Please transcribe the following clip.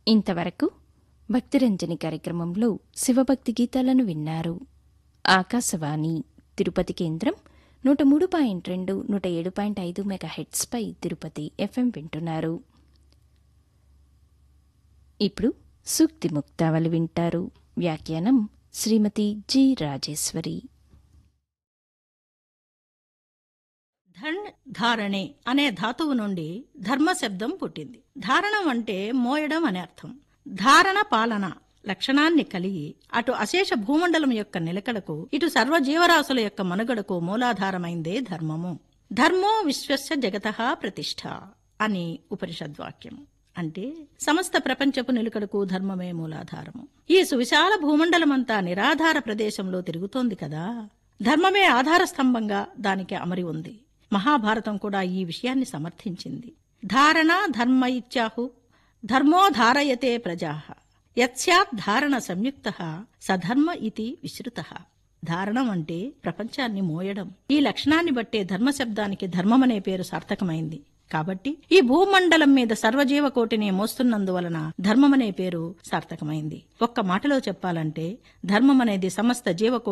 ఇంతవరకు భక్తిరంజని కార్యక్రమంలో శివభక్తి గీతాలను విన్నారు ఆకాశవాణి తిరుపతి కేంద్రం నూట మూడు పాయింట్ రెండు నూట ఏడు పాయింట్ ఐదు మెగా హెడ్స్పై తిరుపతి ఎఫ్ఎం వింటున్నారు ఇప్పుడు సూక్తి ముక్తావళి వింటారు వ్యాఖ్యానం శ్రీమతి జి రాజేశ్వరి ధన్ ధారణే అనే ధాతువు నుండి ధర్మ శబ్దం పుట్టింది ధారణం అంటే మోయడం అనే అర్థం ధారణ పాలన లక్షణాన్ని కలిగి అటు అశేష భూమండలం యొక్క నిలకడకు ఇటు సర్వ జీవరాశుల యొక్క మనుగడకు మూలాధారమైందే ధర్మము ధర్మో విశ్వస్య జగత ప్రతిష్ఠ అని ఉపనిషద్వాక్యం అంటే సమస్త ప్రపంచపు నిలుకడకు ధర్మమే మూలాధారము ఈ సువిశాల భూమండలమంతా నిరాధార ప్రదేశంలో తిరుగుతోంది కదా ధర్మమే ఆధార స్తంభంగా దానికి అమరి ఉంది మహాభారతం కూడా ఈ విషయాన్ని సమర్థించింది ధారణ ధర్మ ఇత్యాహు ధర్మో ధారయతే ప్రజా యత్స్యాత్ ధారణ సంయుక్త సధర్మ ఇతి విశ్రుత ధారణం అంటే ప్రపంచాన్ని మోయడం ఈ లక్షణాన్ని బట్టే ధర్మ శబ్దానికి ధర్మమనే పేరు సార్థకమైంది కాబట్టి ఈ భూమండలం మీద సర్వజీవకోటిని మోస్తున్నందువలన ధర్మమనే పేరు సార్థకమైంది ఒక్క మాటలో చెప్పాలంటే ధర్మం అనేది సమస్త జీవకో